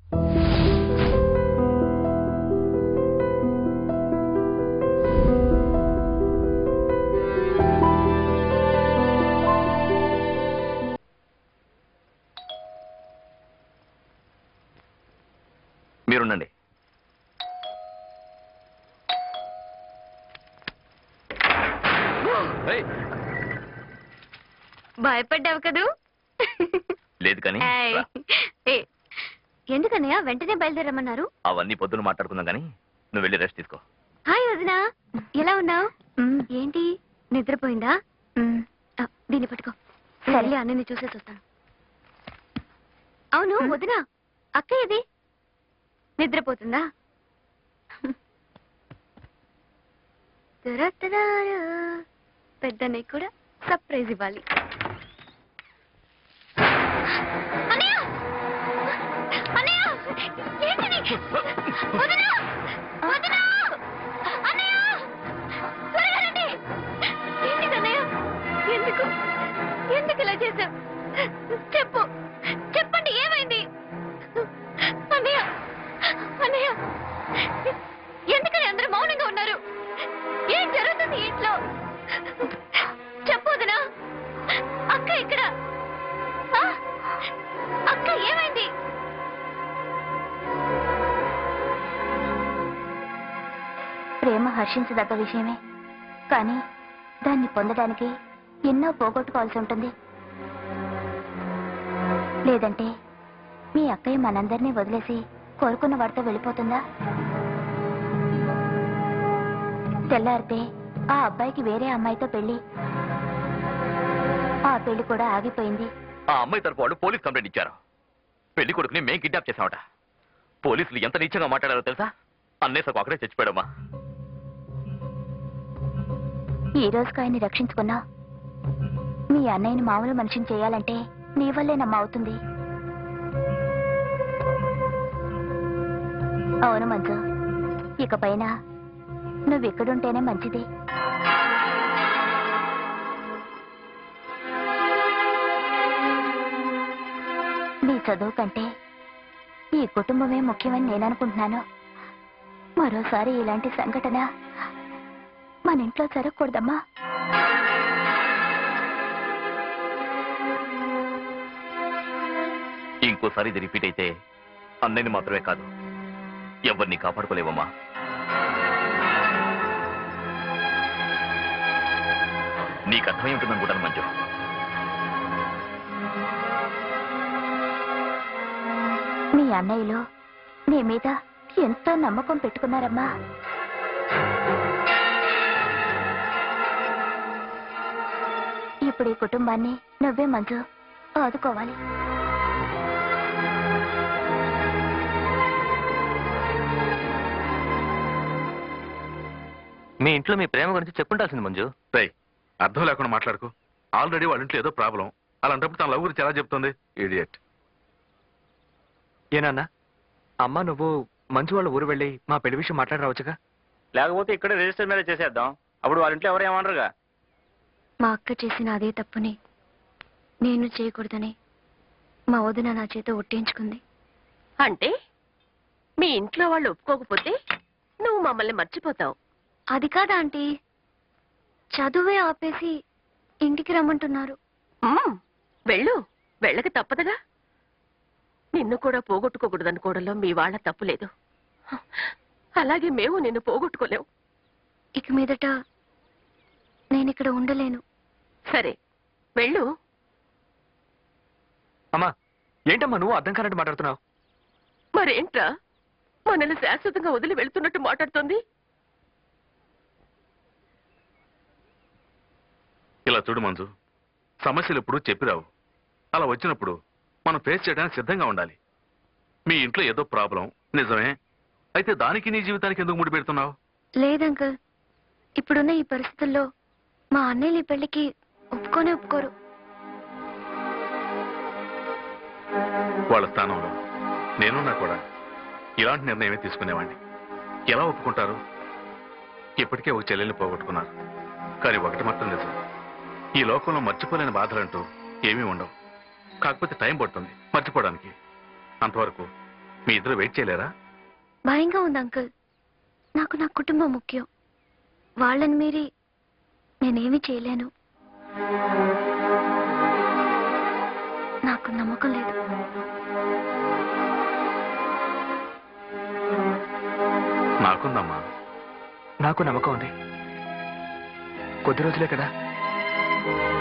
మీరుండండి ఏయ్, భయపడ్డావు కదూ లేదు కానీ ఏయ్. రా. ఏ, ఎందుకన్నయ్య వెంటనే బయలుదేరమ్మన్నారు అవన్నీ పొద్దున మాట్లాడుకుందాం కానీ నువ్వు వెళ్ళి రెస్ట్ తీసుకో హాయ్ వదిన ఎలా ఉన్నావు ఏంటి నిద్రపోయిందా ఆ, దీన్ని పట్టుకో సరే అన్నని చూసేసి వస్తాను అవును వదిన అక్క ఏది నిద్రపోతుందా తరతరారా. పెద్దన్నయ్య కూడా సర్ప్రైజ్ ఇవ్వాలి అన్నయ్య! అన్నయ్య! ఏంటిది? వదిన! వదిన! అన్నయ్య! త్వరగా రండి! ఏంటిదన్నయ్య? ఎందుకు ఎందుకు ఇలా చేశావు చెప్పు చెప్పండి ఏమైంది అన్నయ్య అన్నయ్య ఎందుకని అందరూ మౌనంగా ఉన్నారు ఏం జరుగుతుంది ఇంట్లో చెప్పు వదినా అక్క ఇక్కడ ఆ? అక్క ఏమైంది ప్రేమ హర్షించదగ్గ విషయమే కానీ దాన్ని పొందడానికి ఎన్నో పోగొట్టుకోవాల్సి ఉంటుంది లేదంటే మీ అక్కయ్య మనందరినీ వదిలేసి కోరుకున్న వాడితో వెళ్ళిపోతుందా తెల్లారితే ఆ అబ్బాయికి వేరే అమ్మాయితో పెళ్లి ఆ పెళ్లి కూడా ఆగిపోయింది ఆ అమ్మాయి తరపు వాళ్ళు పోలీస్ కంప్లైంట్ ఇచ్చారు పెళ్లి కొడుకుని మేం కిడ్నాప్ చేసామట పోలీసులు ఎంత నీచంగా మాట్లాడారో తెలుసా అన్నేసకు అక్కడే చచ్చిపోయాడమ్మా ఈ రోజుకు ఆయన్ని రక్షించుకున్నా మీ అన్నయ్యని మామూలు మనిషిని చేయాలంటే నీ వల్లే నమ్మ అవుతుంది అవును మంజు ఇక పైన నువ్వు ఇక్కడుంటేనే మంచిది నీ చదువు కంటే ఈ కుటుంబమే ముఖ్యమని నేను అనుకుంటున్నాను మరోసారి ఇలాంటి సంఘటన మన ఇంట్లో జరగకూడదమ్మా ఇంకోసారి ఇది రిపీట్ అయితే అన్నయ్యని మాత్రమే కాదు ఎవరిని కాపాడుకోలేవమ్మా నీకు అర్థమై ఉంటుందనుకుంటాను మంజు మీ అన్నయ్యలు నీ మీద ఎంతో నమ్మకం పెట్టుకున్నారమ్మా ఇప్పుడు ఈ కుటుంబాన్ని నువ్వే మంజు ఆదుకోవాలి మీ ఇంట్లో మీ ప్రేమ గురించి చెప్పుంటాల్సింది మంజు రేయ్ అర్థం లేకుండా మాట్లాడుకో ఆల్రెడీ వాళ్ళ ఇంట్లో ఏదో ప్రాబ్లం అలాంటప్పుడు తన లవ్ గురించి ఎలా చెప్తుంది ఇడియట్ ఏనాన్న అమ్మ నువ్వు మంజు వాళ్ళ ఊరు వెళ్ళి మా పెళ్లి విషయం మాట్లాడరావచ్చుగా లేకపోతే ఇక్కడే రిజిస్టర్ మీద చేసేద్దాం అప్పుడు వాళ్ళ ఇంట్లో ఎవరేమనరుగా మా అక్క చేసిన అదే తప్పుని నేను చేయకూడదని మా వదిన నా చేత ఒట్టించుకుంది అంటే మీ ఇంట్లో వాళ్ళు ఒప్పుకోకపోతే నువ్వు మమ్మల్ని మర్చిపోతావు అది కాదా ఆంటీ చదువే ఆపేసి ఇంటికి రమ్మంటున్నారు మ్మ్, వెళ్ళు వెళ్ళక తప్పదుగా నిన్ను కూడా పోగొట్టుకోకూడదనుకోవడంలో మీ వాళ్ళ తప్పు లేదు అలాగే మేము నిన్ను పోగొట్టుకోలేవు ఇక మీదట నేను ఇక్కడ ఉండలేను సరే వెళ్ళు అమ్మా ఏంటమ్మా నువ్వు అర్థం కానట్టు మాట్లాడుతున్నావు మరేంట్రా మనల్ని శాశ్వతంగా వదిలి వెళ్తున్నట్టు మాట్లాడుతోంది ఇలా చూడు మంజు సమస్యలు ఎప్పుడు చెప్పిరావు అలా వచ్చినప్పుడు మనం ఫేస్ చేయడానికి సిద్ధంగా ఉండాలి మీ ఇంట్లో ఏదో ప్రాబ్లం నిజమే అయితే దానికి నీ జీవితానికి ఎందుకు ముడి పెడుతున్నావు లేదంకల్ ఇప్పుడున్న ఈ పరిస్థితుల్లో మా అన్నయ్యలు ఈ పెళ్లికి ఒప్పుకోనే ఒప్పుకోరు వాళ్ళ స్థానంలో నేనున్నా కూడా ఇలాంటి నిర్ణయమే తీసుకునేవాడిని ఎలా ఒప్పుకుంటారు ఇప్పటికే ఒక చెల్లెల్ని పోగొట్టుకున్నారు కానీ ఒకటి మాత్రం నిజం ఈ లోకంలో మర్చిపోలేని బాధలంటూ ఏమీ ఉండవు కాకపోతే టైం పడుతుంది మర్చిపోవడానికి అంతవరకు మీ ఇద్దరు వెయిట్ చేయలేరా భయంగా ఉంది అంకుల్ నాకు నా కుటుంబం ముఖ్యం వాళ్ళని మీరి నేనేమి చేయలేను నాకు నమ్మకం లేదు నాకుందమ్మా నాకు నమ్మకం ఉంది కొద్ది రోజులే కదా